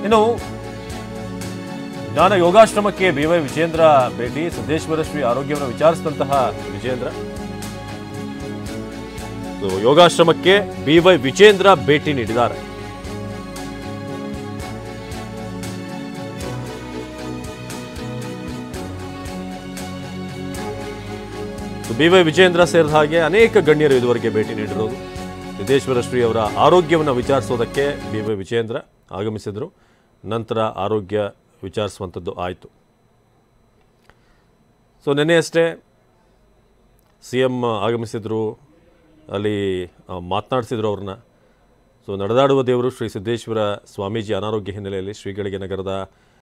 ಇನ್ನು ಜ್ಞಾನ ಯೋಗಾಶ್ರಮಕ್ಕೆ B Y Vijendra ಭೇಟಿ ಸಿದ್ದೇಶ್ವರ ಶ್ರೀ ಆರೋಗ್ಯವನ್ನು ವಿಚಾರಿಸಿದಂತಹ ವಿಜೇಂದ್ರ ಸೊ, ಯೋಗಾಶ್ರಮಕ್ಕೆ ಬಿ ವೈ ವಿಜೇಂದ್ರ ಭೇಟಿ ನೀಡಿದ್ದಾರೆ ಬಿ ವೈ ವಿಜೇಂದ್ರ ಸೇರಿದ ಹಾಗೆ ಅನೇಕ ಗಣ್ಯರು ಇದುವರೆಗೆ ಭೇಟಿ ನೀಡಿರೋದು ಸಿದ್ದೇಶ್ವರ ಶ್ರೀ ಅವರ ಆರೋಗ್ಯವನ್ನು ವಿಚಾರಿಸೋದಕ್ಕೆ ಬಿ ವೈ ವಿಜೇಂದ್ರ ಆಗಮಿಸಿದರು ನಂತರ ಆರೋಗ್ಯ ವಿಚಾರಿಸುವಂಥದ್ದು ಆಯಿತು ಸೊ ನಿನ್ನೆಯಷ್ಟೇ ಸಿ ಎಮ್ ಆಗಮಿಸಿದರು ಅಲ್ಲಿ ಆ, ಮಾತನಾಡಿಸಿದ್ರು ಅವ್ರನ್ನ ಸೊ ನಡೆದಾಡುವ ದೇವರು ಶ್ರೀ ಸಿದ್ದೇಶ್ವರ ಸ್ವಾಮೀಜಿ ಅನಾರೋಗ್ಯ ಹಿನ್ನೆಲೆಯಲ್ಲಿ ಶ್ರೀಗಳಿಗೆ ನಗರದ